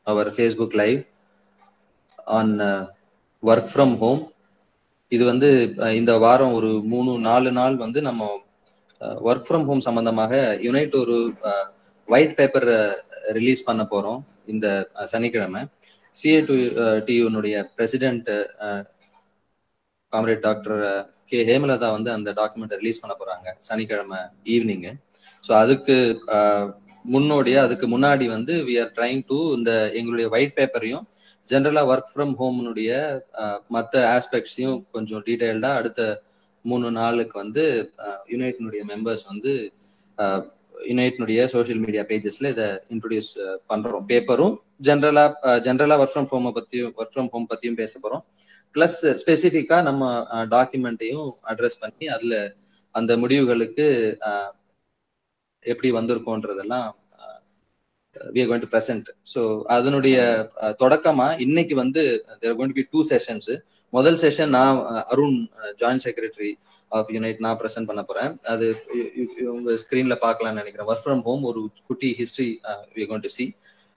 our Facebook live on work from home இது வந்து அஹ், இந்த வாரம் ஒரு மூணு நாலு நாள் வந்து நம்ம ஒர்க் ஃப்ரம் ஹோம் சம்பந்தமாக யுனைட் ஒரு ஒயிட் பேப்பர் ரிலீஸ் பண்ண போறோம் இந்த அஹ், சனிக்கிழமை சிஏ டு டியூனுடைய president comrade doctor K Hemalatha வந்து அந்த டாக்குமெண்ட் ரிலீஸ் பண்ண போறாங்க சனிக்கிழமை ஈவினிங் ஸோ அதுக்கு அஹ், முன்னோடியா அதுக்கு முன்னாடி வந்து வி ஆர் ட்ரைங் டு இந்த எங்களுடைய ஒயிட் பேப்பரையும் ஜென்ரலா ஒர்க் ஃப்ரம் ஹோம்னுடைய மற்ற ஆஸ்பெக்ட்ஸையும் கொஞ்சம் டீடைல்டா அடுத்த மூணு நாளுக்கு வந்து யுனைட்னுடைய மெம்பர்ஸ் வந்து யுனைட்னுடைய சோஷியல் மீடியா பேஜஸ்ல இதை இன்ட்ரோடியூஸ் பண்றோம் பேப்பரும் generally generally work from home பத்தியும் ஒர்க் ஃப்ரம் ஹோம் பத்தியும் பேச போறோம் பிளஸ் ஸ்பெசிஃபிக்கா நம்ம டாக்குமெண்ட்டையும் அட்ரஸ் பண்ணி அதுல அந்த முடிவுகளுக்கு அஹ், எப்படி வந்திருக்கோன்றதெல்லாம் we are going to present so அதனுடைய அஹ், தொடக்கமா இன்னைக்கு வந்து there going to be two sessions முதல் செஷன் நான் அஹ், Arun joint secretary of Unite நான் பிரசன்ட் பண்ண போறேன் அது இ- இ- உங்க ஸ்கிரீன்ல பார்க்கலாம்னு நினைக்கிறேன் ஒர்க் ஃப்ரம் ஹோம் ஒரு குட்டி history we going to see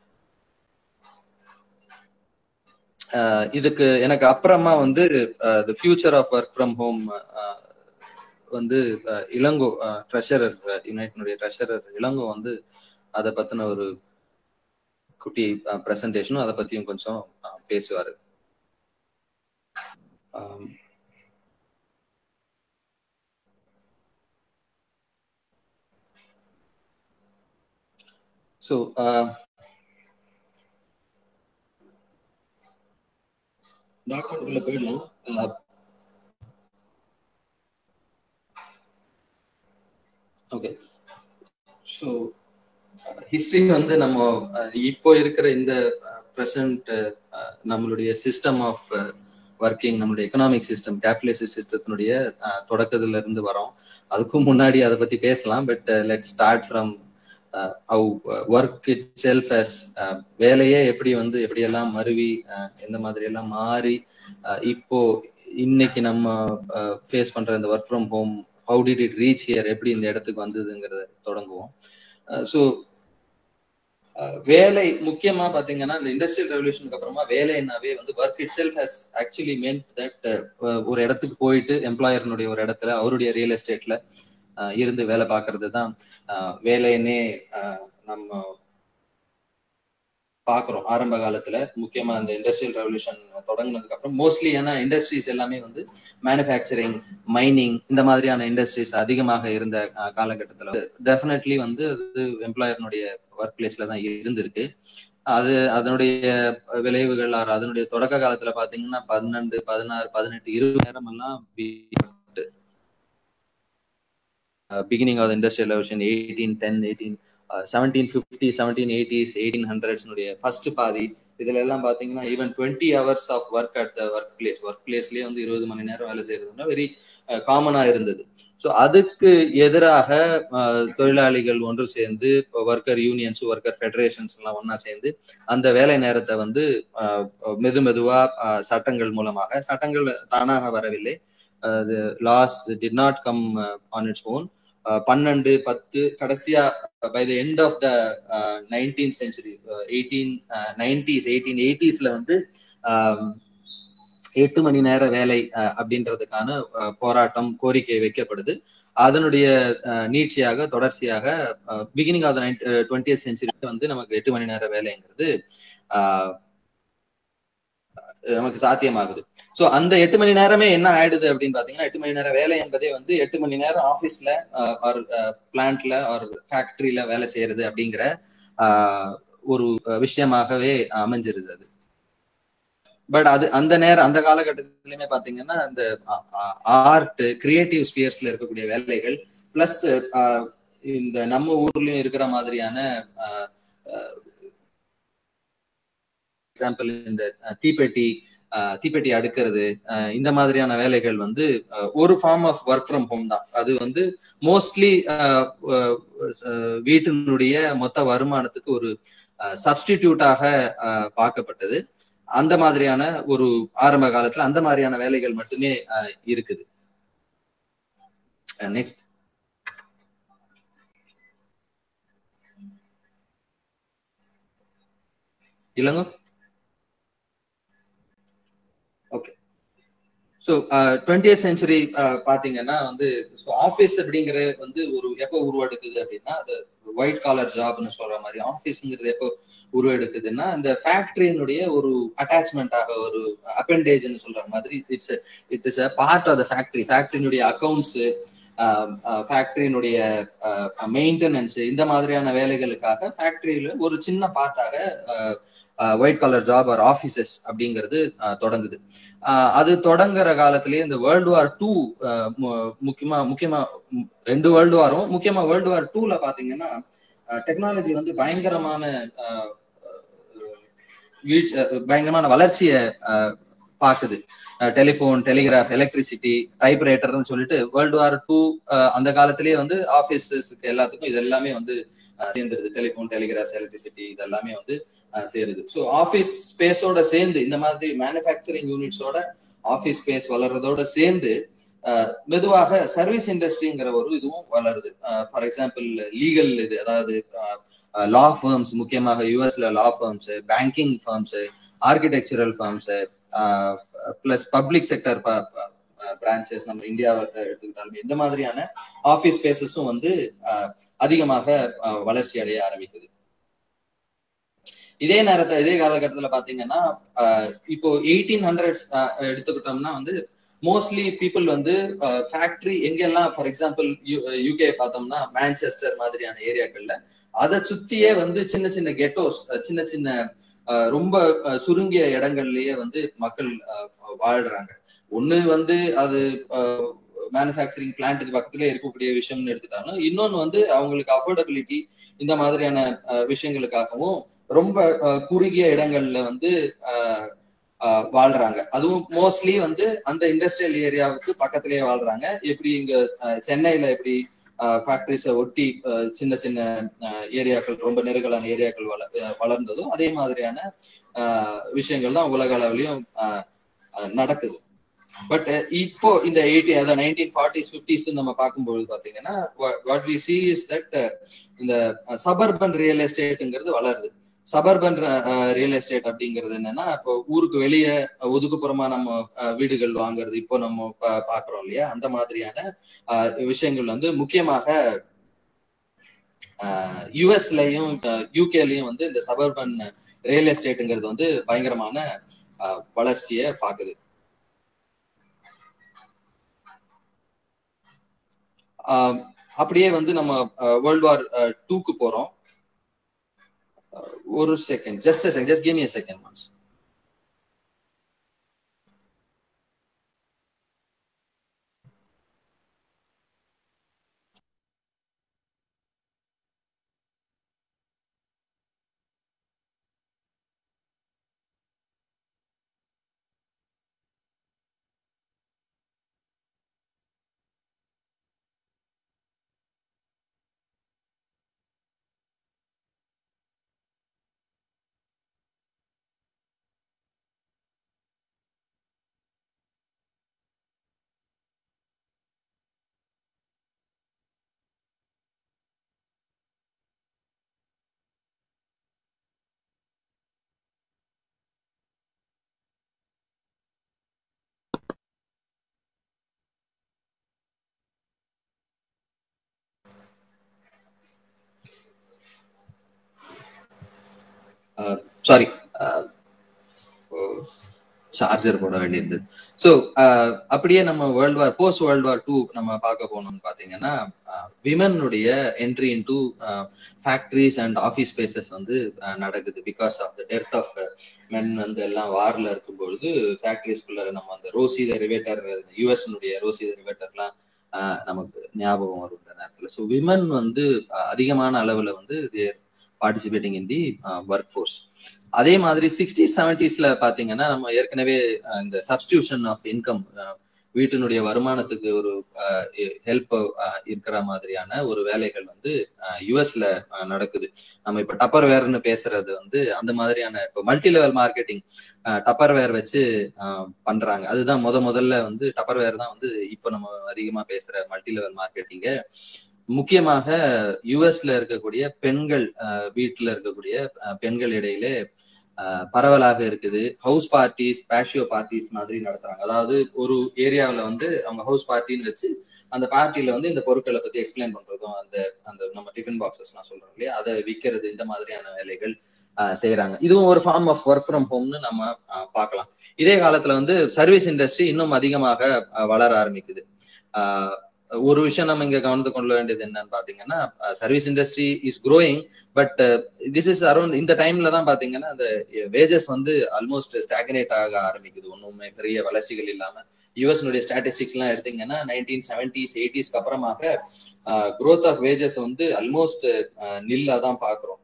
இதுக்கு எனக்கு அப்புறமா வந்து the future of work from home வந்து அஹ், இளங்கோ ட்ரெஷரர் யுனைட்னுடைய ட்ரெஷரர் இளங்கோ வந்து அதை பத்தின ஒரு குட்டி ப்ரெசன்டேஷனும் அதை பத்தியும் கொஞ்சம் அஹ், பேசுவாரு ஸோ டாக்குமெண்ட்குள்ள போயிடலாம் ஓகே ஸோ ஹிஸ்டரி வந்து நம்ம அஹ், இப்போ இருக்கிற இந்த ப்ரெசன்ட் நம்மளுடைய சிஸ்டம் ஆஃப் ஒர்க்கிங் நம்மளுடைய எக்கனாமிக் சிஸ்டம் கேபிட்டலிஸ்ட் சிஸ்டத்தினுடைய தொடக்கத்துல இருந்து வரோம் அதுக்கும் முன்னாடி அதை பத்தி பேசலாம் but let start from how work itself as வேலையே எப்படி வந்து எப்படியெல்லாம் மருவி அஹ், எந்த மாதிரி எல்லாம் மாறி அஹ், இப்போ இன்னைக்கு நம்ம ஃபேஸ் பண்ற இந்த work from home how did it reach here எப்படி இந்த இடத்துக்கு வந்ததுங்கிறத தொடங்குவோம் ஸோ வேலை முக்கியமா பாத்தீங்கன்னா இந்த இண்டஸ்ட்ரியல் ரெவல்யூஷனுக்கு அப்புறமா வேலைனாவே வந்து work itself has actually meant that ஒரு இடத்துக்கு போயிட்டு எம்ப்ளாயர்னுடைய ஒரு இடத்துல அவருடைய ரியல் எஸ்டேட்ல இருந்து வேலை பார்க்கறது தான் வேலைன்னே அஹ், நம்ம பாக்குறோம் ஆரம்ப காலத்துல முக்கியமா இந்த இண்டஸ்ட்ரியல் ரெவல்யூஷன் தொடங்கினதுக்கு அப்புறம் மோஸ்ட்லி ஏன்னா இண்டஸ்ட்ரீஸ் எல்லாமே வந்து மேனுஃபேக்சரிங் மைனிங் இந்த மாதிரியான இண்டஸ்ட்ரீஸ் அதிகமாக இருந்த அஹ், காலகட்டத்துல டெஃபினெட்லி வந்து அது எம்ப்ளாயர்னுடைய ஒர்க் பிளேஸ்ல தான் இருந்திருக்கு அது அதனுடைய விளைவுகள் or அதனுடைய தொடக்க காலத்துல பாத்தீங்கன்னா பன்னெண்டு பதினாறு பதினெட்டு இருபது நேரம் எல்லாம் beginning of industrial revolution eighteen ten eighteen seventeen fifty seventeen eighties eighteen ஹண்ட்ரட்ஸ்னுடைய ஃபர்ஸ்ட் பாதி இதுல எல்லாம் பாத்தீங்கன்னா even twenty hours of work at the work place work பிளேஸ்லயே வந்து இருபது மணி நேரம் வேலை செய்யறதுன்னா வெரி காமனா இருந்தது ஸோ அதுக்கு எதிராக அஹ், தொழிலாளிகள் ஒன்று சேர்ந்து ஒர்க்கர் யூனியன்ஸ் ஒர்க்கர் ஃபெடரேஷன்ஸ் எல்லாம் ஒண்ணா சேர்ந்து அந்த வேலை நேரத்தை வந்து அஹ், மெது மெதுவா அஹ், சட்டங்கள் மூலமாக சட்டங்கள் தானாக வரவில்லை laws did not come on its own பன்னெண்டு பத்து கடைசியா by the end of the nineteen century eighteen nineties eighteen எயிட்டிஸ்ல வந்து ஆஹ், எட்டு மணி நேர வேலை அஹ், அப்படின்றதுக்கான அஹ், போராட்டம் கோரிக்கை வைக்கப்படுது அதனுடைய அஹ், நீட்சியாக தொடர்ச்சியாக beginning of the nine twenty century வந்து நமக்கு எட்டு மணி நேர வேலைங்கிறது ஆஹ், நமக்கு சாத்தியமாகுது சோ அந்த எட்டு மணி நேரமே என்ன ஆயிடுது அப்படின்னு பாத்தீங்கன்னா எட்டு மணி நேரம் வேலை என்பதே வந்து எட்டு மணி நேரம் ஆபீஸ்ல ஒரு பிளான்ட்ல ஒரு ஃபேக்டரியில வேலை செய்யறது அப்படிங்கிற ஆஹ், ஒரு விஷயமாகவே அமைஞ்சிருது அது பட் அது அந்த நேரம் அந்த காலகட்டத்திலுமே பாத்தீங்கன்னா அந்த ஆர்ட் கிரியேட்டிவ் ஸ்பியர்ஸ்ல இருக்கக்கூடிய வேலைகள் பிளஸ் இந்த நம்ம ஊர்லயும் இருக்கிற மாதிரியான எக்ஸாம்பிள் இந்த அஹ், தீப்பெட்டி அஹ், தீப்பெட்டி அடுக்கிறது அஹ், இந்த மாதிரியான வேலைகள் வந்து அஹ், ஒரு form of work from home தான் அது வந்து மோஸ்ட்லி வீட்டினுடைய மொத்த வருமானத்துக்கு ஒரு சப்ஸ்டிடியூட்டாக பார்க்கப்பட்டது அந்த மாதிரியான ஒரு ஆரம்ப காலத்துல அந்த மாதிரியான வேலைகள் மட்டுமே அஹ், இருக்குது நெக்ஸ்ட் இல்லைங்க okay so twenty eighth century பாத்தீங்கன்னா வந்து ஸோ ஆஃபீஸ் அப்படிங்கிற வந்து ஒரு எப்போ உருவெடுக்குது அப்படின்னா அது ஒயிட் காலர் ஜாப்னு சொல்ற மாதிரி ஆஃபீஸுங்கிறது எப்போ உருவெடுக்குதுன்னா இந்த ஃபேக்டரியினுடைய ஒரு அட்டாச்மெண்டாக ஒரு அப்பெண்டேஜ்னு சொல்ற மாதிரி it's it is a part of the factory ஃபேக்டரியினுடைய அக்கௌண்ட்ஸ் ஃபேக்டரியினுடைய மெயின்டெனன்ஸ் இந்த மாதிரியான வேலைகளுக்காக ஃபேக்டரியில ஒரு சின்ன பார்ட்டாக white colour job or offices அப்படிங்கிறது தொடங்குது அது தொடங்குற காலத்திலேயே இந்த வேர்ல்டு வார் டூ முக்கியமா முக்கியமா ரெண்டு வேர்ல்டு வாரும் முக்கியமா வேர்ல்டு வார் டூல பாத்தீங்கன்னா டெக்னாலஜி வந்து பயங்கரமான வீழ்ச்சி பயங்கரமான வளர்ச்சியை பாக்குது டெலிபோன் டெலிகிராஃப் எலக்ட்ரிசிட்டி டைப்ரைட்டர்னு சொல்லிட்டு வேர்ல்டு வார் டூ அந்த காலத்திலேயே வந்து ஆபீசஸ்க்கு எல்லாத்துக்கும் இது எல்லாமே வந்து சேர்ந்துருது டெலிபோன் டெலிகிராஃப் எலக்ட்ரிசிட்டி இது எல்லாமே வந்து சேருது ஸோ ஆஃபீஸ் ஸ்பேஸோட சேர்ந்து இந்த மாதிரி மேனுஃபேக்சரிங் யூனிட்ஸோட ஆஃபீஸ் ஸ்பேஸ் வளர்றதோட சேர்ந்து மெதுவாக சர்வீஸ் இண்டஸ்ட்ரிங்கிற ஒரு இதுவும் வளருது ஃபார் எக்ஸாம்பிள் லீகல் இது அதாவது லா ஃபர்ம்ஸ் முக்கியமாக யூஎஸ்ல law firms banking firms architectural firms plus public sector branches நம்ம இந்தியாவை எடுத்துக்கிட்டாலுமே இந்த மாதிரியான ஆபீஸ் ஸ்பேசஸும் வந்து அதிகமாக வளர்ச்சி அடைய ஆரம்பிக்குது இதே நேரத்துல இதே காலகட்டத்துல பாத்தீங்கன்னா இப்போ எயிட்டீன் ஹண்ட்ரட்ஸ் எடுத்துக்கிட்டோம்னா வந்து மோஸ்ட்லி பீப்புள் வந்து ஃபேக்டரி எங்கெல்லாம் ஃபார் எக்ஸாம்பிள் யூகே பார்த்தோம்னா மான்செஸ்டர் மாதிரியான ஏரியாக்கள்ல அதை சுத்தியே வந்து சின்ன சின்ன கெட்டோஸ் சின்ன சின்ன ரொம்ப சுருங்கிய இடங்கள்லயே வந்து மக்கள் வாழ்றாங்க ஒண்ணு வந்து அது மேனுஃபேக்சரிங் பிளான்ட்டுக்கு பக்கத்துல இருக்கக்கூடிய விஷயம்னு எடுத்துட்டாலும் இன்னொன்னு வந்து அவங்களுக்கு அஃபோர்டபிலிட்டி இந்த மாதிரியான விஷயங்களுக்காகவும் ரொம்ப குறுகிய இடங்கள்ல வந்து வாழ்றாங்க அதுவும் மோஸ்ட்லி வந்து அந்த இண்டஸ்ட்ரியல் ஏரியாவுக்கு பக்கத்திலேயே வாழ்றாங்க எப்படி இங்க சென்னையில எப்படி ஃபேக்டரிஸை ஒட்டி சின்ன சின்ன ஏரியாக்கள் ரொம்ப நெருக்கலான ஏரியாக்கள் வள வளர்ந்ததோ அதே மாதிரியான விஷயங்கள் தான் உலக அளவுலயும் நடக்குது பட் இப்போ இந்த எயிட்டி அதாவது நைன்டீன் ஃபார்ட்டிஸ் ஃபிஃப்டிஸ் நம்ம பார்க்கும்போது பாத்தீங்கன்னா what we see is that இந்த சபர்பன் ரியல் எஸ்டேட்டுங்கிறது வளருது சபர்பன் ரியல் எஸ்டேட் அப்படிங்கிறது என்னன்னா இப்போ ஊருக்கு வெளியே ஒதுக்குப்புறமா நம்ம வீடுகள் வாங்குறது இப்போ நம்ம பாக்குறோம் இல்லையா அந்த மாதிரியான விஷயங்கள் வந்து முக்கியமாக யுஎஸ்லயும் யூகேலயும் வந்து இந்த சபர்பன் ரியல் எஸ்டேட்டுங்கிறது வந்து பயங்கரமான வளர்ச்சியை பாக்குது அப்படியே வந்து நம்ம வேர்ல்டு வார் டூக்கு போறோம் ஒரு second just second just give me second once sorry charger போட வேண்டியிருந்தது ஸோ அப்படியே நம்ம world war post world war two நம்ம பார்க்க போனோம்னு பார்த்தீங்கன்னா விமனுடைய entry into factories and office spaces வந்து நடக்குது because of the dearth of men வந்து எல்லாம் வார்ல இருக்கும் பொழுது ஃபேக்ட்ரிஸ்குள்ள நம்ம அந்த ரோசி த ரிவேட்டர் யூஎஸ்னுடைய ரோசி த ரிவேட்டர்லாம் நமக்கு ஞாபகம் வரும் இந்த நேரத்தில் ஸோ விமன் வந்து அதிகமான அளவில் வந்து participating in the work force அதே மாதிரி சிக்ஸ்டி செவன்டிஸ்ல பாத்தீங்கன்னா நம்ம ஏற்கனவே இந்த சப்ஸ்டியூஷன் ஆஃப் இன்கம் வீட்டினுடைய வருமானத்துக்கு ஒரு ஹெல்ப் இருக்கிற மாதிரியான ஒரு வேலைகள் வந்து யுஎஸ்ல நடக்குது நம்ம இப்ப டப்பர் வேர்னு பேசுறது வந்து அந்த மாதிரியான இப்போ multi level marketing Tupperware வச்சு பண்றாங்க அதுதான் முத முதல்ல வந்து டப்பர் வேர் தான் வந்து இப்போ நம்ம அதிகமா பேசுற மல்டி லெவல் மார்க்கெட்டிங்க முக்கியமாக யுஎஸ்ல இருக்கக்கூடிய பெண்கள் வீட்டுல இருக்கக்கூடிய பெண்கள் இடையிலே பரவலாக இருக்குது ஹவுஸ் பார்ட்டிஸ் பேஷியோ பார்ட்டிஸ் மாதிரி நடத்துறாங்க அதாவது ஒரு ஏரியாவில் வந்து அவங்க ஹவுஸ் பார்ட்டின்னு வச்சு அந்த பார்ட்டியில வந்து இந்த பொருட்களை பத்தி எக்ஸ்பிளைன் பண்றதும் அந்த அந்த நம்ம டிஃபன் பாக்ஸஸ் நான் சொல்றோம் இல்லையா அதை விற்கிறது இந்த மாதிரியான வேலைகள் செய்யறாங்க இதுவும் ஒரு ஃபார்ம் ஆஃப் ஒர்க் ஃப்ரம் ஹோம்னு நம்ம பார்க்கலாம் இதே காலத்துல வந்து சர்வீஸ் இண்டஸ்ட்ரி இன்னும் அதிகமாக வளர ஆரம்பிக்குது ஒரு விஷயம் நம்ம இங்க கவனத்தை கொள்ள வேண்டியது என்னன்னு பாத்தீங்கன்னா service industry is growing but this is around இந்த டைம்ல தான் பாத்தீங்கன்னா அந்த வேஜஸ் வந்து ஆல்மோஸ்ட் ஸ்டாக்னேட் ஆக ஆரம்பிக்குது ஒண்ணுமே பெரிய வளர்ச்சிகள் இல்லாம யூஎஸ்னுடைய ஸ்டாட்டிஸ்டிக்ஸ் எல்லாம் எடுத்தீங்கன்னா நைன்டீன் செவன்டிஸ் எயிட்டிஸ்க்கு அப்புறமாக க்ரோத் ஆஃப் வேஜஸ் வந்து ஆல்மோஸ்ட் நில்லா தான் பாக்குறோம்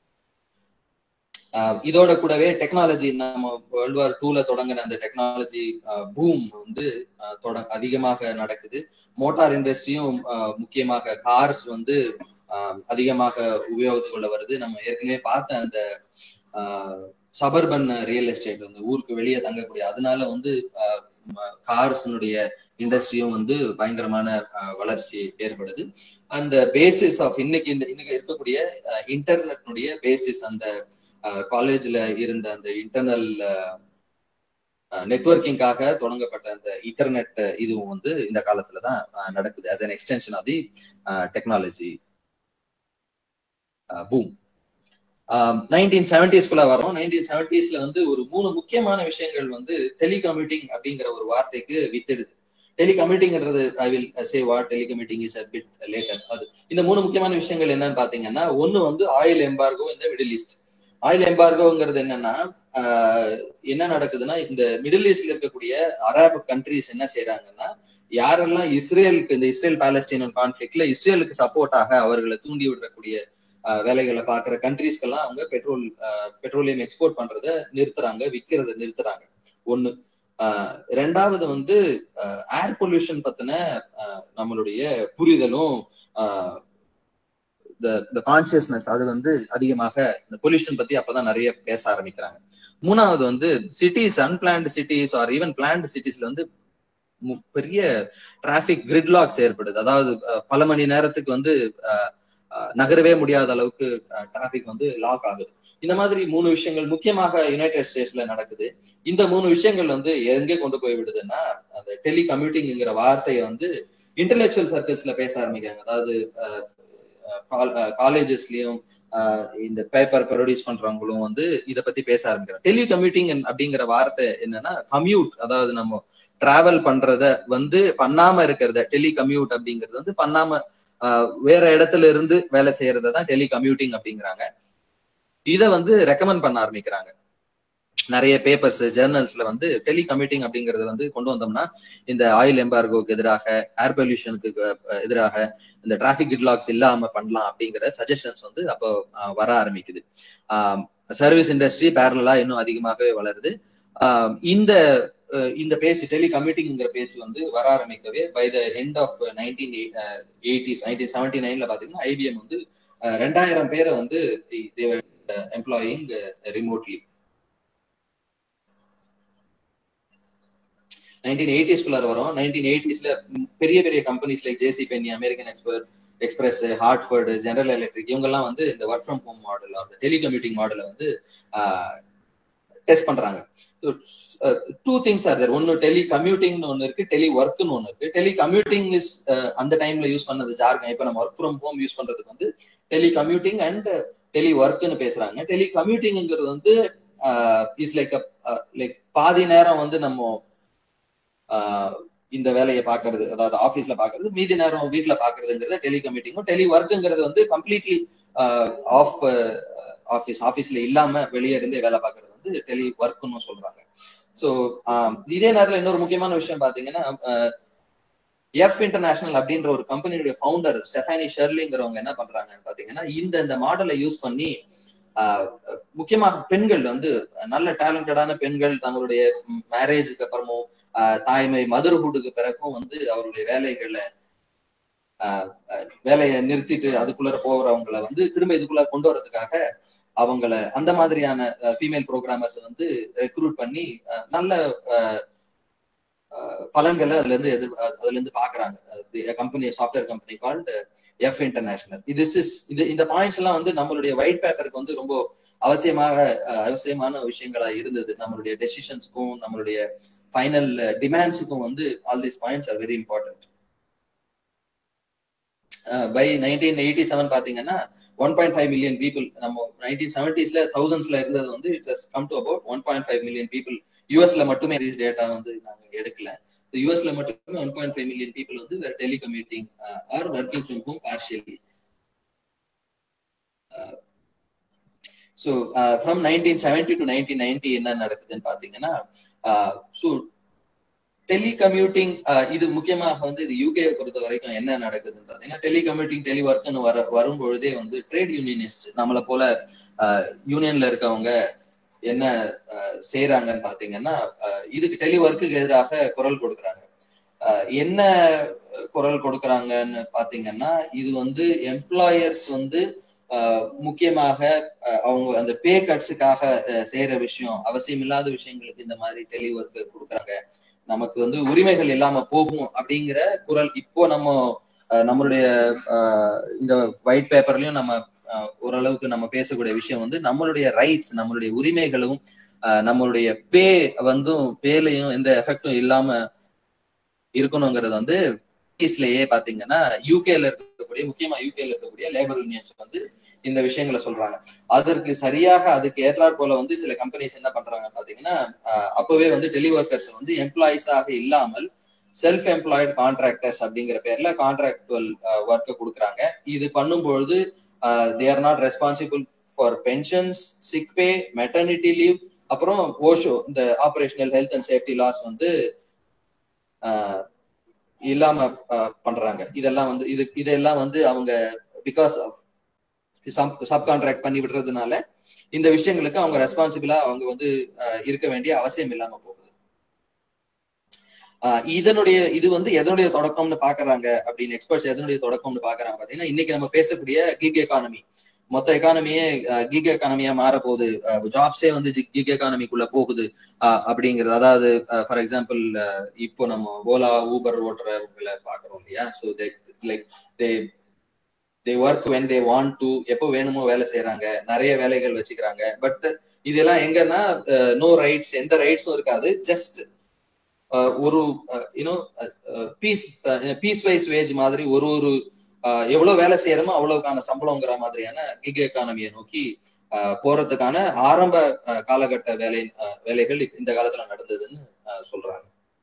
இதோட கூடவே டெக்னாலஜி நம்ம வேர்ல்டு வார் டூல தொடங்கின அந்த டெக்னாலஜி பூம் வந்து தொட அதிகமாக நடக்குது மோட்டார் இண்டஸ்ட்ரியும் முக்கியமாக கார்ஸ் வந்து அதிகமாக உபயோகத்துக்குள்ள வருது நம்ம ஏற்கனவே பார்த்த அந்த சபர்பன் ரியல் எஸ்டேட் வந்து ஊருக்கு வெளியே தங்கக்கூடிய அதனால வந்து கார்ஸினுடைய இண்டஸ்ட்ரியும் வந்து பயங்கரமான வளர்ச்சி ஏற்படுது அந்த பேசிஸ் ஆஃப் இன்னைக்கு இந்த இன்னைக்கு இருக்கக்கூடிய இன்டர்நெட்னுடைய பேசிஸ் அந்த காலேஜ்ல இருந்த அந்த இன்டர்னல் நெட்ஒர்க்கிங்காக தொடங்கப்பட்ட அந்த இன்டர்நெட் இதுவும் வந்து இந்த காலத்துல தான் நடக்குது as an extension of the technology boom nineteen செவன்டிஸ்குள்ள வரோம் நைன்டீன் செவன்டிஸ்ல வந்து ஒரு மூணு முக்கியமான விஷயங்கள் வந்து டெலிகம்யூட்டிங் அப்படிங்கிற ஒரு வார்த்தைக்கு வித்திடுது டெலிகம்யூட்டிங்ன்றது I will say what telecommuting is a bit later அது இந்த மூணு முக்கியமான விஷயங்கள் என்னன்னு பாத்தீங்கன்னா ஒன்னு வந்து ஆயில் எம்பார்கோ இந்த மிடில் ஈஸ்ட் ஆயில் எம்பார்கோங்கிறது என்னன்னா என்ன நடக்குதுன்னா இந்த மிடில் ஈஸ்ட்ல இருக்கக்கூடிய அரபு கண்ட்ரிஸ் என்ன செய்யறாங்கன்னா யாரெல்லாம் இஸ்ரேலுக்கு இந்த இஸ்ரேல் பாலஸ்டீனன் கான்ஃபிளிக்ட்ல இஸ்ரேலுக்கு சப்போர்ட்டாக அவர்களை தூண்டி விடக்கூடிய வேலைகளை பாக்குற கண்ட்ரீஸ்க்கெல்லாம் அவங்க பெட்ரோல் பெட்ரோலியம் எக்ஸ்போர்ட் பண்றத நிறுத்துறாங்க விற்கிறத நிறுத்துறாங்க ஒண்ணு ரெண்டாவது வந்து ஏர் பொல்யூஷன் பத்தின நம்மளுடைய புரிதலும் இந்த கான்சியஸ்னஸ் அது வந்து அதிகமாக இந்த பொல்யூஷன் பத்தி அப்பதான் நிறைய பேச ஆரம்பிக்கிறாங்க மூணாவது வந்து cities unplanned cities are even planned சிட்டிஸ்ல வந்து பெரிய டிராபிக் கிரிட்லாக்ஸ் ஏற்படுது அதாவது பல மணி நேரத்துக்கு வந்து நகரவே முடியாத அளவுக்கு டிராபிக் வந்து லாக் ஆகுது இந்த மாதிரி மூணு விஷயங்கள் முக்கியமாக யுனைடெட் ஸ்டேட்ஸ்ல நடக்குது இந்த மூணு விஷயங்கள் வந்து எங்கே கொண்டு போய் விடுதுன்னா அந்த டெலி கம்யூட்டிங்கிற வார்த்தையை வந்து இன்டலெக்சுவல் சர்க்கிள்ஸ்ல பேச ஆரம்பிக்கிறாங்க அதாவது காலேஜஸ்லயும் இந்த பேப்பர் ப்ரொடியூஸ் பண்றவங்களும் வந்து இதை பத்தி பேச ஆரம்பிக்கிறாங்க டெலி கம்யூட்டிங் அப்படிங்கிற வார்த்தை என்னன்னா கம்யூட் அதாவது நம்ம டிராவல் பண்றத வந்து பண்ணாம இருக்கிறத டெலி கம்யூட் அப்படிங்கிறது வந்து பண்ணாம வேற இடத்துல இருந்து வேலை செய்யறத தான் டெலி கம்யூட்டிங் அப்படிங்கிறாங்க இதை வந்து ரெக்கமெண்ட் பண்ண ஆரம்பிக்கிறாங்க நிறைய பேப்பர்ஸ் ஜேர்னல்ஸ்ல வந்து டெலி கம்யூட்டிங் அப்படிங்கறத வந்து கொண்டு வந்தோம்னா இந்த ஆயில் எம்பார்கோக்கு எதிராக ஏர் பொல்யூஷனுக்கு எதிராக இந்த டிராபிக் கிட்லாக்ஸ் இல்லாம பண்ணலாம் அப்படிங்கிற சஜஷன்ஸ் வந்து அப்போ வர ஆரம்பிக்குது சர்வீஸ் இண்டஸ்ட்ரி பேரலா இன்னும் அதிகமாகவே வளருது இந்த இந்த பேச்சு டெலி கம்யூட்டிங்கிற பேச்சு வந்து வர ஆரம்பிக்கவே by the end of nineteen eighties nineteen seventy நைன்ல பாத்தீங்கன்னா ஐபிஎம் வந்து ரெண்டாயிரம் பேரை வந்து எம்ப்ளாயிங் ரிமோட்லி நைன்டீன் எயிட்டிஸ்குள்ளார வரும் நைன்டீன் எயிட்டிஸ்ல பெரிய பெரிய companies like J C Penney American expert Express Hartford General Electric இவங்கெல்லாம் வந்து இந்த ஒர்க் ஃப்ரம் ஹோம் மாடல் அந்த டெலிகம்யூட்டிங் மாடலை வந்து டெஸ்ட் பண்றாங்க டூ திங்ஸ் ஆர் தேர் ஒன்னு டெலி கம்யூட்டிங்னு ஒன்னு இருக்கு டெலி ஒர்க்னு ஒன்னு இருக்கு டெலி கம்யூட்டிங் இஸ் அந்த டைம்ல யூஸ் பண்ணது ஜார்கன் இப்ப நம்ம ஒர்க் ஃப்ரம் ஹோம் யூஸ் பண்றதுக்கு வந்து டெலி கம்யூட்டிங் அண்ட் டெலி ஒர்க்னு பேசுறாங்க டெலி கம்யூட்டிங்கிறது வந்து இஸ் லைக் லைக் பாதி நேரம் வந்து நம்ம இந்த வேலையை பாக்குறது அதாவது ஆபீஸ்ல பாக்குறது மீதி நேரம் வீட்டுல பாக்குறதுங்கிறது டெலி கம்யூட்டிங்கும் டெலி ஒர்க்குங்கிறது வந்து கம்ப்ளீட்லி ஆஃப் ஆஃபீஸ் ஆஃபீஸ்ல இல்லாம வெளியே இருந்தே வேலை பாக்குறது வந்து டெலி ஒர்க்னு சொல்றாங்க ஸோ இதே நேரத்துல இன்னொரு முக்கியமான விஷயம் பாத்தீங்கன்னா எஃப் இன்டர்நேஷனல் அப்படின்ற ஒரு கம்பெனியுடைய ஃபவுண்டர் ஸ்டெஃபானி ஷெர்லிங்கிறவங்க என்ன பண்றாங்கன்னு பாத்தீங்கன்னா இந்த இந்த மாடலை யூஸ் பண்ணி முக்கியமாக பெண்கள் வந்து நல்ல டேலண்டடான பெண்கள் தங்களுடைய மேரேஜுக்கு அப்புறமும் தாய்மை மதர்ஹுட்டுக்கு பிறகும் வந்து அவருடைய வேலைகளை வேலையை நிறுத்திட்டு அதுக்குள்ள போகிறவங்கள வந்து திரும்ப இதுக்குள்ள கொண்டு வரதுக்காக அவங்கள அந்த மாதிரியான ஃபீமேல் ப்ரோக்ராமர்ஸ் வந்து ரெக்ரூட் பண்ணி நல்ல பலன்களை அதுல இருந்து எதிர் அதுல இருந்து பாக்குறாங்க company software company called F international இது இஸ் இது இந்த பாயிண்ட்ஸ் எல்லாம் வந்து நம்மளுடைய ஒயிட் பேப்பருக்கு வந்து ரொம்ப அவசியமாக அவசியமான விஷயங்களா இருந்தது நம்மளுடைய டெசிஷன்ஸ்க்கும் நம்மளுடைய ஃபைனல் டிமாண்ட்ஸுக்கும் வந்து all these points are very important by nineteen eighty seven பாத்தீங்கன்னா one point five million people நம்ம நைன்டீன் செவன்டிஸ்ல தௌசண்ட்ஸ்ல இருந்தது வந்து it has come to about one point five million people யூஎஸ்ல மட்டுமே டேட்டா வந்து நாங்க எடுக்கல யூஎஸ்ல மட்டுமே one point five million people வந்து வேற telecommuting or working from home partially so from nineteen seventy to nineteen ninety என்ன நடக்குதுன்னு பாத்தீங்கன்னா ஸோ டெலிகம்யூட்டிங் இது முக்கியமாக வந்து இது யூகே பொறுத்த வரைக்கும் என்ன நடக்குதுன்னு பாத்தீங்கன்னா டெலிகம்யூட்டிங் டெலிஒர்க்னு வர வரும் பொழுதே வந்து ட்ரேட் யூனியனிஸ்ட் நம்மளை போல யூனியன்ல இருக்கவங்க என்ன செய்யறாங்கன்னு பாத்தீங்கன்னா இதுக்கு டெலிஒர்க்குக்கு எதிராக குரல் கொடுக்குறாங்க என்ன குரல் கொடுக்குறாங்கன்னு பாத்தீங்கன்னா இது வந்து எம்ப்ளாயர்ஸ் வந்து முக்கியமாக அவங்க அந்த பே கட்ஸுக்காக செய்யற விஷயம் அவசியம் இல்லாத விஷயங்களுக்கு இந்த மாதிரி டெலிஒர்க் கொடுக்குறாங்க நமக்கு வந்து உரிமைகள் இல்லாம போகும் அப்படிங்கிற குரல் இப்போ நம்ம நம்மளுடைய இந்த ஒயிட் பேப்பர்லயும் நம்ம ஓரளவுக்கு நம்ம பேசக்கூடிய விஷயம் வந்து நம்மளுடைய ரைட்ஸ் நம்மளுடைய உரிமைகளும் நம்மளுடைய பே வந்து பேலையும் எந்த எஃபெக்டும் இல்லாம இருக்கணுங்கிறது வந்து லேயே பாத்தீங்கன்னா யூகேல இருக்கக்கூடிய முக்கியமா யூகேல இருக்கக்கூடிய லேபர் யூனியன்ஸ் வந்து இந்த விஷயங்களை சொல்றாங்க அதற்கு சரியாக அதுக்கு ஏற்றாற் போல வந்து சில கம்பெனிஸ் என்ன பண்றாங்க பாத்தீங்கன்னா அப்பவே வந்து டெலிஒர்க்கர்ஸ் வந்து எம்ப்ளாயிஸாக இல்லாமல் செல்ஃப் எம்ப்ளாய்டு கான்ட்ராக்டர்ஸ் அப்படிங்கிற பேர்ல கான்ட்ராக்டுவல் ஒர்க்கை கொடுக்குறாங்க இது பண்ணும்பொழுது they are not responsible for pensions sick pay maternity leave அப்புறம் ஓஷோ இந்த operational health and safety laws வந்து இல்லாம பண்றாங்க இதெல்லாம் வந்து இது இதெல்லாம் வந்து அவங்க பிகாஸ் ஆஃப் சப் கான்ட்ராக்ட் பண்ணி விடுறதுனால இந்த விஷயங்களுக்கு அவங்க ரெஸ்பான்சிபிளா அவங்க வந்து இருக்க வேண்டிய அவசியம் இல்லாம போகுது இதனுடைய இது வந்து எதனுடைய தொடக்கம்னு பாக்குறாங்க அப்படின்னு எக்ஸ்பர்ட்ஸ் எதனுடைய தொடக்கம்னு பாக்குறாங்க பாத்தீங்கன்னா இன்னைக்கு நம்ம பேசக்கூடிய கிக் எக்கானமி மொத்த எக்கானமியே கிக் எக்கானமியா மாற போகுது ஜாப்ஸே வந்து கிக் எக்கானமிக்குள்ள போகுது அப்படிங்கிறது அதாவது ஃபார் எக்ஸாம்பிள் இப்போ நம்ம ஓலா ஊபர் ஓட்டுறவங்களை பாக்குறோம் இல்லையா so they like they they work when they want to எப்போ வேணுமோ வேலை செய்யறாங்க நிறைய வேலைகள் வச்சுக்கிறாங்க பட் இதெல்லாம் எங்கன்னா நோ ரைட்ஸ் எந்த ரைட்ஸும் இருக்காது ஜஸ்ட் ஒரு you know piece piece wise wage மாதிரி ஒரு ஒரு எவ்வளவு வேலை செய்யறோமோ அவ்வளவுக்கான சம்பளங்கிற மாதிரியான கிக் எக்கானமியை நோக்கி போறதுக்கான ஆரம்ப காலகட்ட வேலை வேலைகள் இந்த காலத்துல நடந்ததுன்னு சொல்றாங்க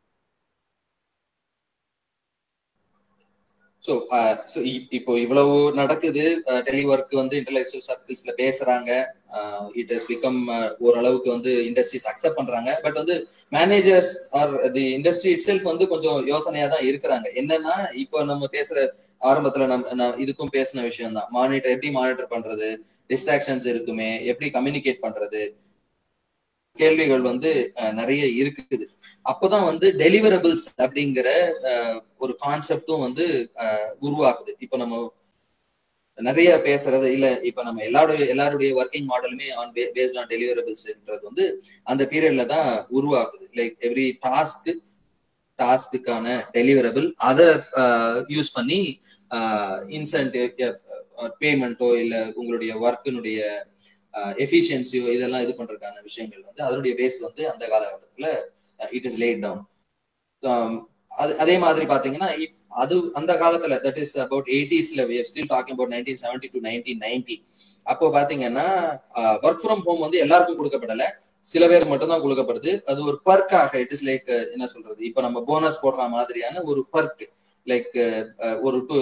ஸோ ஸோ இப்போ இவ்வளவு நடக்குது டெலிஒர்க் வந்து இன்டலெக்சுவல் சர்க்கிள்ஸ்ல பேசுறாங்க இட் ஹஸ் பிகம் ஓரளவுக்கு வந்து இண்டஸ்ட்ரீஸ் அக்செப்ட் பண்றாங்க பட் வந்து managers are the industry itself வந்து கொஞ்சம் யோசனையா தான் இருக்கிறாங்க என்னன்னா இப்போ நம்ம பேசுற ஆரம்பத்துல நம்ம இதுக்கும் பேசின விஷயம் தான் மானிட்டர் எப்படி மானிட்டர் பண்றது டிஸ்ட்ராக்ஷன்ஸ் இருக்குமே எப்படி கம்யூனிகேட் பண்றது கேள்விகள் வந்து நிறைய இருக்குது அப்பதான் வந்து டெலிவரபிள்ஸ் அப்படிங்கிற ஒரு கான்செப்டும் வந்து உருவாக்குது இப்ப நம்ம நிறைய பேசுறது இல்ல இப்ப நம்ம எல்லாருடைய எல்லாருடைய ஒர்க்கிங் மாடலுமே ஆன் பேஸ்ட் ஆன் டெலிவரபிள்ஸ்ன்றது வந்து அந்த பீரியட்ல தான் உருவாக்குது லைக் எவ்ரி டாஸ்க் டாஸ்க்குக்கான டெலிவரபிள் அதை யூஸ் பண்ணி இன்சென்டிவ் பேமெண்ட்டோ இல்ல உங்களுடைய ஒர்க்கினுடைய எஃபிஷியன்சியோ இதெல்லாம் இது பண்றதுக்கான விஷயங்கள் வந்து அதனுடைய பேஸ் வந்து அந்த காலகட்டத்துல இட் இஸ் லேட் டவுன் அது அதே மாதிரி பாத்தீங்கன்னா அது அந்த காலத்துல தட் இஸ் அபவுட் எயிட்டிஸ்ல still talking about nineteen seventy to nineteen ninety அப்போ பாத்தீங்கன்னா ஒர்க் ஃப்ரம் ஹோம் வந்து எல்லாருக்கும் கொடுக்கப்படல சில பேர் மட்டும் தான் கொடுக்கப்படுது அது ஒரு பர்க்காக இட் இஸ் லைக் என்ன சொல்றது இப்ப நம்ம போனஸ் போடுற மாதிரியான ஒரு பர்க் லைக் ஒரு டூ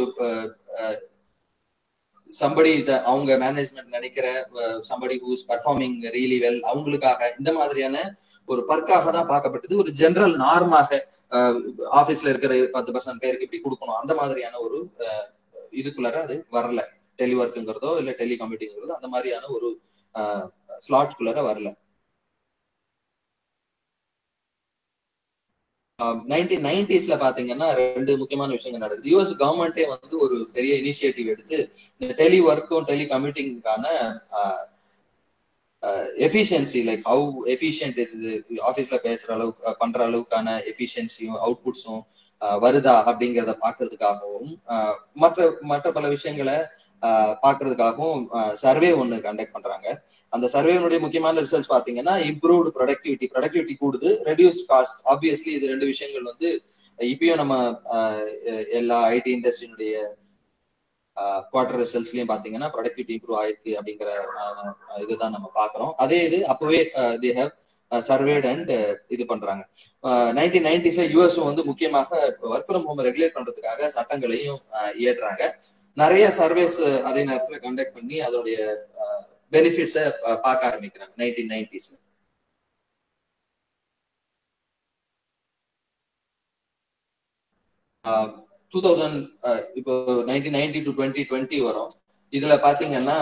சம்படி அவங்க மேனேஜ்மெண்ட் நினைக்கிற somebody who's performing really well அவங்களுக்காக இந்த மாதிரியான ஒரு பர்க்காக தான் பார்க்கப்பட்டது ஒரு ஜெனரல் நார்மாக ஆபீஸ்ல இருக்கிற பத்து பர்சன்ட் பேருக்கு இப்படி கொடுக்கணும் அந்த மாதிரியான ஒரு இதுக்குள்ளார அது வரல டெலிஒர்க்குங்கிறதோ இல்ல டெலிகம்யூட்டிங்கிறதோ அந்த மாதிரியான ஒரு ஸ்லாட்குள்ளார வரல நைன்டீன் நைன்டிஸ்ல பாத்தீங்கன்னா ரெண்டு முக்கியமான விஷயங்கள் நடக்குது யூஎஸ் கவர்மெண்டே வந்து ஒரு பெரிய இனிஷியேட்டிவ் எடுத்து இந்த டெலி ஒர்க்கும் டெலி கம்யூட்டிங்கான efficiency like how efficient is இது ஆஃபீஸ்ல பேசுற அளவுக்கு பண்ற அளவுக்கான எஃபிஷியன்சியும் அவுட்புட்ஸும் வருதா அப்படிங்கிறத பாக்குறதுக்காகவும் மற்ற மற்ற பல விஷயங்களை பாக்குறதுக்காகவும் சர்வே ஒன்று கண்டக்ட் பண்றாங்க அந்த சர்வேனுடைய முக்கியமான ரிசல்ட்ஸ் பாத்தீங்கன்னா இம்ப்ரூவ்டு ப்ரொடக்டிவிட்டி ப்ரொடக்டிவிட்டி கூடுது ரெடியூஸ்ட் காஸ்ட் ஆப்வியஸ்லி இது ரெண்டு விஷயங்கள் வந்து இப்பயும் நம்ம எல்லா ஐடி இண்டஸ்ட்ரியினுடைய குவார்டர் ரிசல்ட்ஸ்லயும் பாத்தீங்கன்னா ப்ரொடக்டிவிட்டி இம்ப்ரூவ் ஆயிருக்கு அப்படிங்கிற இதுதான் நம்ம பாக்குறோம் அதே இது அப்பவே தி ஹேவ் சர்வேட் அண்ட் இது பண்றாங்க நைன்டீன் நைன்டிஸ்ல யூஎஸும் வந்து முக்கியமாக ஒர்க் ஃப்ரம் ஹோம் ரெகுலேட் பண்றதுக்காக சட்டங்களையும் இயற்றுறாங்க நிறைய சர்வேஸ் அதே நேரத்துல கண்டக்ட் பண்ணி அதோடைய பெனிஃபிட்ஸை பார்க்க ஆரம்பிக்கிறாங்க நைன்டீன் நைன்டிஸ்ல டூ தௌசண்ட் இப்போ nineteen ninety to twenty twenty வரும் இதுல பாத்தீங்கன்னா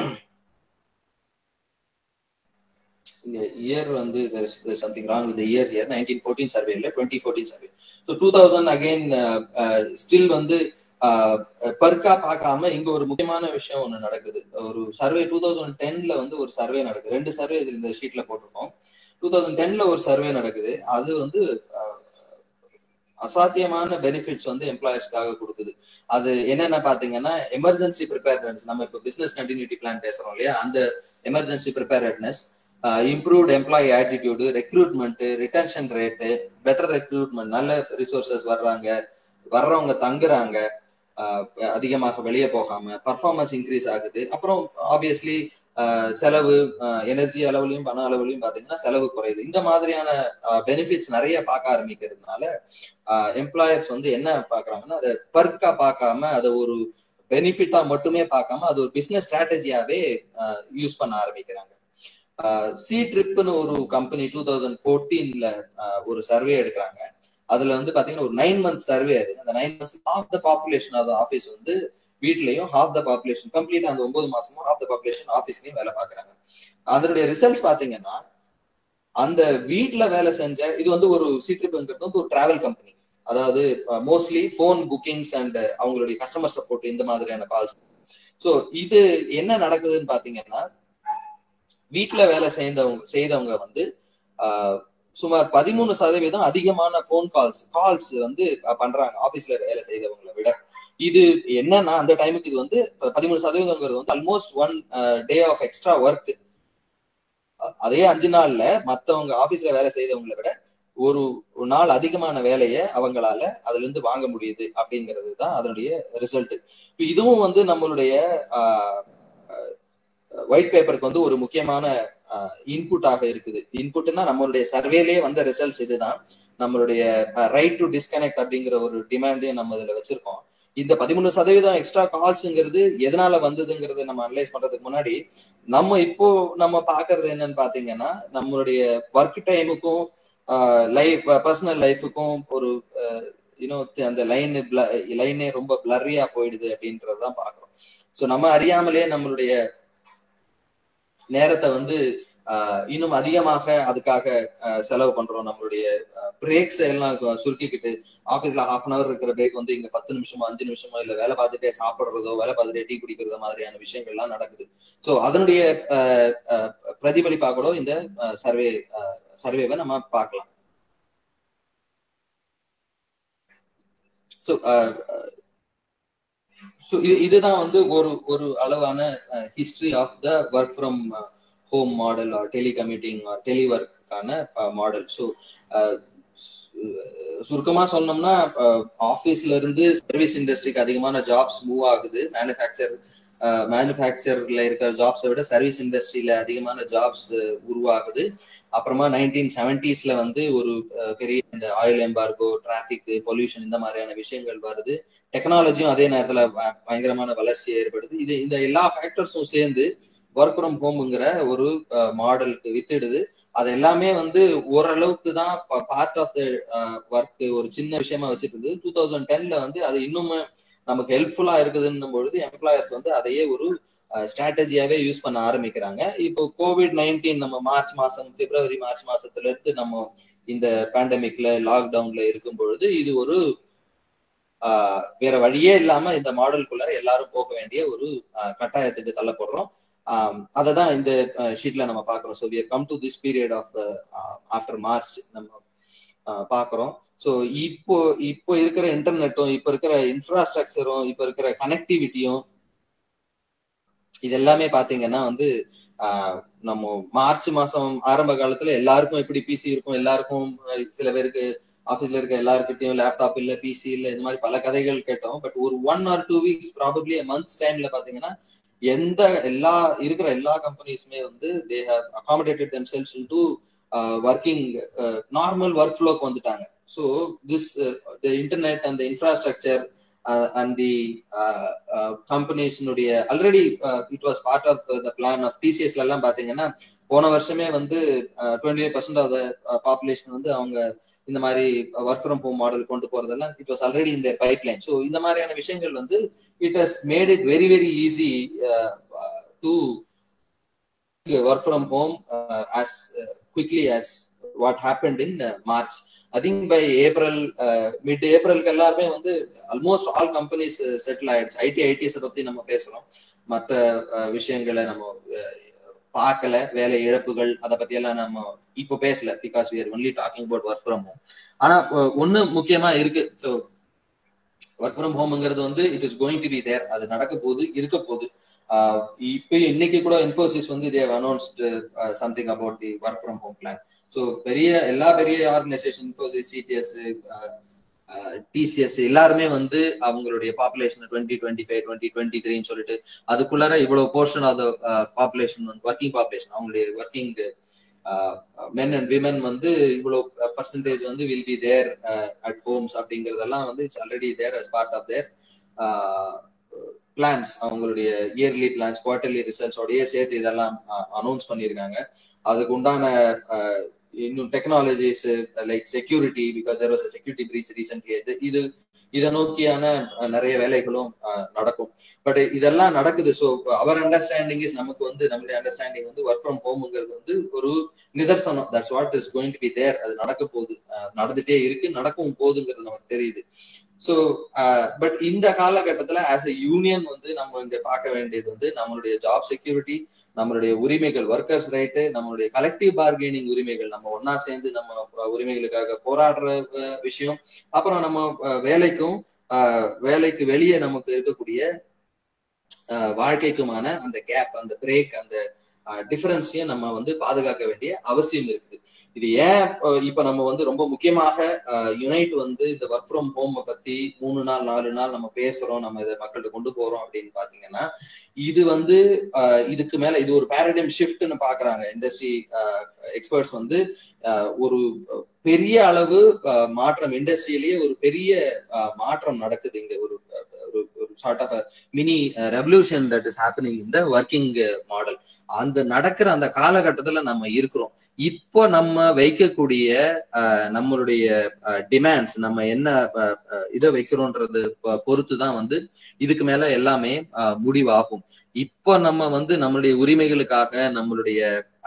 இந்த இயர் வந்து சம்திங் ராங் இந்த year year nineteen fourteen survey இல்லை twenty fourteen survey so two thousand again still வந்து பர்க்கா பார்க்காம இங்க ஒரு முக்கியமான விஷயம் ஒண்ணு நடக்குது ஒரு சர்வே டூ தௌசண்ட் டென்ல வந்து ஒரு சர்வே நடக்குது ரெண்டு சர்வே இதுல இந்த ஷீட்ல போட்டிருக்கோம் டூ தௌசண்ட் டென்ல ஒரு சர்வே நடக்குது அது வந்து அசாத்தியமான பெனிஃபிட்ஸ் வந்து எம்ப்ளாயர்ஸ்க்காக கொடுக்குது அது என்னென்ன பாத்தீங்கன்னா எமர்ஜென்சி ப்ரிப்பேர்னஸ் நம்ம இப்போ பிசினஸ் கண்டினியூட்டி பிளான் பேசுறோம் இல்லையா அந்த emergency preparedness improved employee attitude recruitment retention rate better recruitment நல்ல ரிசோர்சஸ் வர்றாங்க வர்றவங்க தங்குறாங்க அதிகமாக வெளியே போகாம பர்ஃபார்மன்ஸ் இன்க்ரீஸ் ஆகுது அப்புறம் ஆப்வியஸ்லி செலவு எனர்ஜி அளவுலையும் பண அளவுலையும் பாத்தீங்கன்னா செலவு குறையுது இந்த மாதிரியான பெனிஃபிட்ஸ் நிறைய பார்க்க ஆரம்பிக்கிறதுனால எம்ப்ளாயர்ஸ் வந்து என்ன பாக்குறாங்கன்னா அதை பர்க்கா பார்க்காம அதை ஒரு பெனிஃபிட்டா மட்டுமே பார்க்காம அது ஒரு பிசினஸ் ஸ்ட்ராட்டஜியாவே யூஸ் பண்ண ஆரம்பிக்கிறாங்க சி ட்ரிப்னு ஒரு கம்பெனி டூ தௌசண்ட் ஃபோர்டீன்ல ஒரு சர்வே எடுக்கிறாங்க அதுல வந்து பாத்தீங்கன்னா ஒரு நைன் மந்த் சர்வே அது அந்த nine months half the population of office வந்து வீட்லயும் ஹாஃப் த பாப்புலேஷன் கம்ப்ளீட் அந்த ஒன்பது மாசமும் ஹாஃப் த பாப்புலேஷன் ஆஃபீஸ்லயும் வேலை பாக்குறாங்க அதனுடைய ரிசல்ட்ஸ் பாத்தீங்கன்னா அந்த வீட்டுல வேலை செஞ்ச இது வந்து ஒரு சீட்ரிப்ங்கிறது வந்து ஒரு டிராவல் கம்பெனி அதாவது மோஸ்ட்லி போன் புக்கிங்ஸ் அண்ட் அவங்களுடைய கஸ்டமர் சப்போர்ட் இந்த மாதிரியான கால்ஸ் ஸோ இது என்ன நடக்குதுன்னு பாத்தீங்கன்னா வீட்டுல வேலை செய்தவங்க செய்தவங்க வந்து சுமார் பதிமூணு சதவீதம் அதிகமான போன் கால்ஸ் கால்ஸ் வந்து பண்றாங்க ஆபீஸ்ல வேலை செய்தவங்களை விட இது என்னன்னா அந்த டைமுக்கு இது வந்து பதிமூணு சதவீதம்ங்கிறது வந்து almost one day of extra work அதே அஞ்சு நாள்ல மத்தவங்க ஆபீஸ்ல வேலை செய்தவங்களை விட ஒரு நாள் அதிகமான வேலையை அவங்களால அதுல இருந்து வாங்க முடியுது அப்படிங்கிறது தான் அதனுடைய ரிசல்ட் இதுவும் வந்து நம்மளுடைய ஒயிட் பேப்பருக்கு வந்து ஒரு முக்கியமான இன்புட்டாக இருக்குது இன்புட்னா நம்மளுடைய சர்வேலேயே வந்த ரிசல்ட்ஸ் இதுதான் நம்மளுடைய ரைட் டு டிஸ்கனெக்ட் அப்படிங்கிற ஒரு டிமாண்டையும் நம்ம இதுல வச்சிருக்கோம் இந்த பதிமூணு சதவீதம் எக்ஸ்ட்ரா கால்ஸ்ங்கிறது எதனால வந்ததுங்கிறத நம்ம அனலைஸ் பண்றதுக்கு முன்னாடி நம்ம இப்போ நம்ம பாக்குறது என்னன்னு பாத்தீங்கன்னா நம்மளுடைய ஒர்க் டைமுக்கும் லைஃப் பர்சனல் லைஃபுக்கும் ஒரு யூனோ அந்த லைன் லைனே ரொம்ப பிளரியா போயிடுது அப்படின்றதான் பாக்குறோம் ஸோ நம்ம அறியாமலே நம்மளுடைய நேரத்தை வந்து இன்னும் அதிகமாக அதுக்காக செலவு பண்றோம் நம்மளுடைய பிரேக்ஸ் எல்லாம் சுருக்கிக்கிட்டு ஆஃபீஸ்ல ஹாஃப் அன் அவர் இருக்கிற பிரேக் வந்து இங்க பத்து நிமிஷமோ அஞ்சு நிமிஷமோ இல்ல வேலை பார்த்துட்டே சாப்பிடுறதோ வேலை பார்த்துட்டே டீ குடிக்கிறதோ மாதிரியான விஷயங்கள்லாம் நடக்குது ஸோ அதனுடைய பிரதிபலிப்பா கூட இந்த சர்வே சர்வேவை நம்ம பார்க்கலாம் ஸோ ஸோ இது இதுதான் வந்து ஒரு ஒரு அளவான history of the work from home model or telecommuting or டெலி ஒர்க்கான மாடல் ஸோ சுருக்கமா சொன்னோம்னா ஆஃபீஸ்ல இருந்து சர்வீஸ் இண்டஸ்ட்ரிக்கு அதிகமான ஜாப்ஸ் மூவ் ஆகுது மேனுஃபேக்சர் மேனுஃபேக்சர்ல இருக்கிற ஜாப்ஸை விட சர்வீஸ் இண்டஸ்ட்ரியில அதிகமான ஜாப்ஸ் உருவாகுது அப்புறமா நைன்டீன் செவன்டிஸ்ல வந்து ஒரு பெரிய இந்த ஆயில் எம்பார்கோ டிராபிக் பொல்யூஷன் இந்த மாதிரியான விஷயங்கள் வருது டெக்னாலஜியும் அதே நேரத்துல பயங்கரமான வளர்ச்சி ஏற்படுது இது இந்த எல்லா ஃபேக்டர்ஸும் சேர்ந்து ஒர்க் ஃப்ரம் ஹோம்ங்கிற ஒரு மாடலுக்கு வித்துடுது அது எல்லாமே வந்து ஓரளவுக்கு தான் பார்ட் ஆஃப் த ஒர்க் ஒரு சின்ன விஷயமா வச்சுட்டு இருந்தது டூ தௌசண்ட் டென்ல வந்து அது இன்னுமே நமக்கு ஹெல்ப்ஃபுல்லா இருக்குதுன்னும் பொழுது எம்ப்ளாயர்ஸ் வந்து அதையே ஒரு ஸ்ட்ராட்டஜியாவே யூஸ் பண்ண ஆரம்பிக்கிறாங்க இப்போ கோவிட் நைன்டீன் நம்ம மார்ச் மாசம் பிப்ரவரி மார்ச் மாசத்துல இருந்து நம்ம இந்த பேண்டமிக்ல லாக்டவுன்ல இருக்கும் பொழுது இது ஒரு வேற வழியே இல்லாம இந்த மாடலுக்குள்ளார எல்லாரும் போக வேண்டிய ஒரு கட்டாயத்துக்கு தள்ளப்படுறோம் அதை தான் இந்த ஷீட்ல நம்ம பாக்குறோம் so we come to this period of after March நம்ம பாக்குறோம் ஸோ இப்போ இப்போ இருக்கிற இன்டர்நெட்டும் இப்போ இருக்கிற இன்ஃப்ராஸ்ட்ரக்சரும் இப்போ இருக்கிற கனெக்டிவிட்டியும் இது எல்லாமே பாத்தீங்கன்னா வந்து நம்ம மார்ச் மாசம் ஆரம்ப காலத்துல எல்லாருக்கும் எப்படி பிசி இருக்கும் எல்லாருக்கும் சில பேருக்கு ஆபீஸ்ல இருக்க எல்லாருக்கிட்டையும் லேப்டாப் இல்ல பிசி இல்ல இந்த மாதிரி பல கதைகள் கேட்டோம் பட் ஒரு one or two weeks probably months டைம்ல பாத்தீங்கன்னா எந்த எல்லா இருக்கிற எல்லா கம்பெனிஸுமே வந்து they have accommodated themselves in to working normal work ஃப்ளோக்கு வந்துட்டாங்க so this the internet and infrastructure and the கம்பெனிஸ்னுடைய already it was part of the plan of டிசிஎஸ்ல எல்லாம் பாத்தீங்கன்னா போன வருஷமே வந்து twenty five percent of the population வந்து அவங்க இந்த மாதிரி ஒர்க் ஃப்ரம் ஹோம் மாடல் கொண்டு போறதெல்லாம் இட் வாஸ் ஆல்ரெடி இந்த பைப் லைன் ஸோ இந்த மாதிரியான விஷயங்கள் வந்து it has made it very very easy to work from home as quickly as what happened in March I think by April mid ஏப்ரலுக்கு எல்லாருமே வந்து ஆல்மோஸ்ட் ஆல் கம்பெனிஸ் செட்டில் ஆயிடுச்சு IT ITES பத்தி நம்ம பேசுறோம் மற்ற விஷயங்களை நம்ம பார்க்கல வேலை இழப்புகள் அதை பத்தி எல்லாம் நம்ம இப்போ பேசல because we are only talking about work from home ஆனா ஒண்ணு முக்கியமா இருக்கு ஸோ ஒர்க் ஃப்ரம் ஹோம்ங்கிறது வந்து it is going to be there அது நடக்க போகுது இருக்க போகுது இப்போ இன்னைக்கு கூட இன்ஃபோசிஸ் வந்து they've announced something about the work from home plan so பெரிய எல்லா பெரிய ஆர்கனைசேஷன் இன்ஃபோசிஸ் சிடிஎஸ் டிசிஎஸ் எல்லாருமே வந்து அவங்களுடைய population twenty twenty five twenty twenty த்ரீன்னு சொல்லிட்டு அதுக்குள்ளார இவ்வளவு போர்ஷன் ஆஃப் த பாப்புலேஷன் வந்து ஒர்க்கிங் பாப்புலேஷன் அவங்களுடைய ஒர்க்கிங் மென் அண்ட் விமன் வந்து இவ்வளவு பர்சன்டேஜ் வந்து will be there at homes அப்படிங்கறதெல்லாம் வந்து it's already there as part of their plans அவங்களுடைய இயர்லி பிளான்ஸ் குவார்டர்லி ரிசல்ட்ஸோடய சேர்த்து இதெல்லாம் அனௌன்ஸ் பண்ணியிருக்காங்க அதுக்கு உண்டான இன்னும் technologies like security because there was security breach recently இது இது இதை நோக்கியான நிறைய வேலைகளும் நடக்கும் பட் இதெல்லாம் நடக்குது ஸோ அவர் அண்டர்ஸ்டாண்டிங் இஸ் நமக்கு வந்து நம்மளுடைய அண்டர்ஸ்டாண்டிங் வந்து ஒர்க் ஃப்ரம் ஹோம்ங்கிறது வந்து ஒரு நிதர்சனம் that's what is going to be there அது நடக்க போகுது நடந்துட்டே இருக்கு நடக்கவும் போகுதுங்கிறது நமக்கு தெரியுது ஸோ பட் இந்த காலகட்டத்துல ஆஸ் எ யூனியன் வந்து நம்ம இங்க பார்க்க வேண்டியது வந்து நம்மளுடைய ஜாப் செக்யூரிட்டி நம்மளுடைய உரிமைகள் ஒர்க்கர்ஸ் ரைட்டு நம்மளுடைய கலெக்டிவ் பார்கெனிங் உரிமைகள் நம்ம ஒன்னா சேர்ந்து நம்ம உரிமைகளுக்காக போராடுற விஷயம் அப்புறம் நம்ம வேலைக்கும் வேலைக்கு வெளியே நமக்கு இருக்கக்கூடிய வாழ்க்கைக்குமான அந்த கேப் அந்த பிரேக் அந்த டிஃபரன்ஸையும் நம்ம வந்து பாதுகாக்க வேண்டிய அவசியம் இருக்குது இது ஏன் இப்ப நம்ம வந்து ரொம்ப முக்கியமாக யுனைட் வந்து இந்த ஒர்க் ஃப்ரம் ஹோம் பத்தி மூணு நாள் நாலு நாள் நம்ம பேசுறோம் நம்ம இதை மக்கள்கிட்ட கொண்டு போறோம் அப்படின்னு பாத்தீங்கன்னா இது வந்து இதுக்கு மேல இது ஒரு பேரடைம் ஷிஃப்ட்னு பாக்குறாங்க இண்டஸ்ட்ரி எக்ஸ்பர்ட்ஸ் வந்து ஒரு பெரிய அளவு மாற்றம் இண்டஸ்ட்ரியிலேயே ஒரு பெரிய மாற்றம் நடக்குது இங்க ஒரு ஒரு sort of mini revolution that is happening இந்த ஒர்க்கிங் மாடல் அந்த நடக்கிற அந்த காலகட்டத்துல நம்ம இருக்கிறோம் இப்போ நம்ம வைக்கக்கூடிய நம்மளுடைய டிமாண்ட்ஸ் நம்ம என்ன இதை வைக்கிறோன்றது பொறுத்து தான் வந்து இதுக்கு மேல எல்லாமே முடிவாகும் இப்போ நம்ம வந்து நம்மளுடைய உரிமைகளுக்காக நம்மளுடைய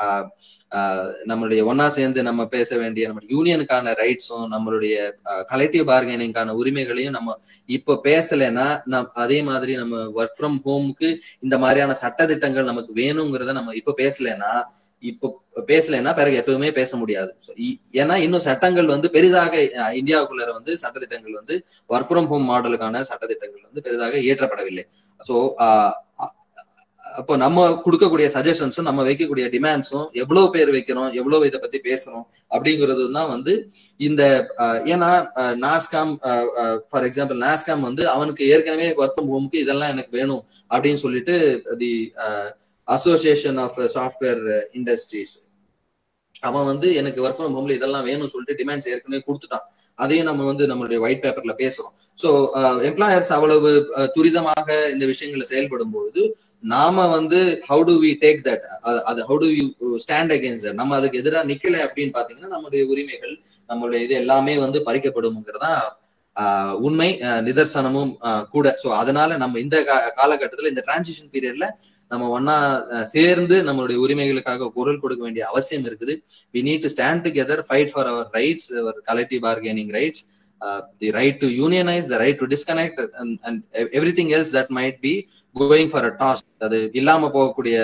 நம்மளுடைய ஒன்னா சேர்ந்து நம்ம பேச வேண்டிய நம்ம யூனியனுக்கான ரைட்ஸும் நம்மளுடைய கலெக்டிவ் பார்கெனிங்கான உரிமைகளையும் நம்ம இப்ப பேசலைன்னா நம் அதே மாதிரி நம்ம ஒர்க் ஃப்ரம் ஹோமுக்கு இந்த மாதிரியான சட்டத்திட்டங்கள் நமக்கு வேணுங்கிறத நம்ம இப்ப பேசலைன்னா இப்போ பேசலைன்னா பிறகு எப்பவுமே பேச முடியாது ஏன்னா இன்னும் சட்டங்கள் வந்து பெரிதாக இந்தியாவுக்குள்ள வந்து சட்டத்திட்டங்கள் வந்து ஒர்க் ஃப்ரம் ஹோம் மாடலுக்கான சட்டத்திட்டங்கள் வந்து பெரிதாக இயற்றப்படவில்லை ஸோ அப்போ நம்ம கொடுக்கக்கூடிய சஜஷன்ஸும் நம்ம வைக்கக்கூடிய டிமாண்ட்ஸும் எவ்வளவு பேர் வைக்கிறோம் எவ்வளவு இதை பத்தி பேசுறோம் அப்படிங்கிறது தான் வந்து இந்த ஏன்னா நாஸ்காம் ஃபார் எக்ஸாம்பிள் நாஸ்காம் வந்து அவனுக்கு ஏற்கனவே ஒர்க் ஃப்ரம் ஹோமுக்கு இதெல்லாம் எனக்கு வேணும் அப்படின்னு சொல்லிட்டு the association of software industries அவன் வந்து எனக்கு ஒர்க் ஃப்ரம் ஹோம்ல இதெல்லாம் வேணும்னு சொல்லிட்டு டிமாண்ட்ஸ் ஏற்கனவே கொடுத்துட்டான் அதையும் நம்ம வந்து நம்மளுடைய ஒயிட் பேப்பர்ல பேசுறோம் ஸோ எம்ப்ளாயர்ஸ் அவ்வளவு துரிதமாக இந்த விஷயங்களை செயல்படும் பொழுது நாம வந்து how to we take that அது how to you stand against that நம்ம அதுக்கு எதிராக நிக்கல அப்படின்னு பாத்தீங்கன்னா நம்மளுடைய உரிமைகள் நம்மளுடைய இது எல்லாமே வந்து பறிக்கப்படும்ங்கிறதா உண்மை நிதர்சனமும் கூட ஸோ அதனால நம்ம இந்த காலகட்டத்தில் இந்த டிரான்சிஷன் பீரியட்ல நம்ம ஒன்னா சேர்ந்து நம்மளுடைய உரிமைகளுக்காக குரல் கொடுக்க வேண்டிய அவசியம் இருக்குது we need to stand together fight for our rights our collective bargaining rights the right to unionise the right to disconnect and everything else that might be going for a task அது இல்லாம போகக்கூடிய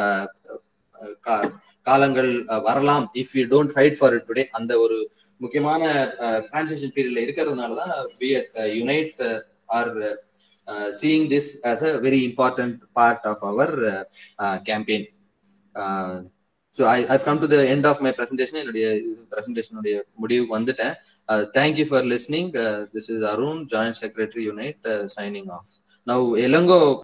காலங்கள் வரலாம் if you don't fight for it today அந்த ஒரு முக்கியமான transition பீரியட்ல இருக்கிறதுனால தான் பி at UNITE are seeing this as a very important part of our campaign so I I come to the end of my presentation என்னுடைய பிரசன்டேஷனுடைய முடிவுக்கு வந்துட்டேன் thank you for listening this is Arun joint secretary UNITE signing off now எலங்கோ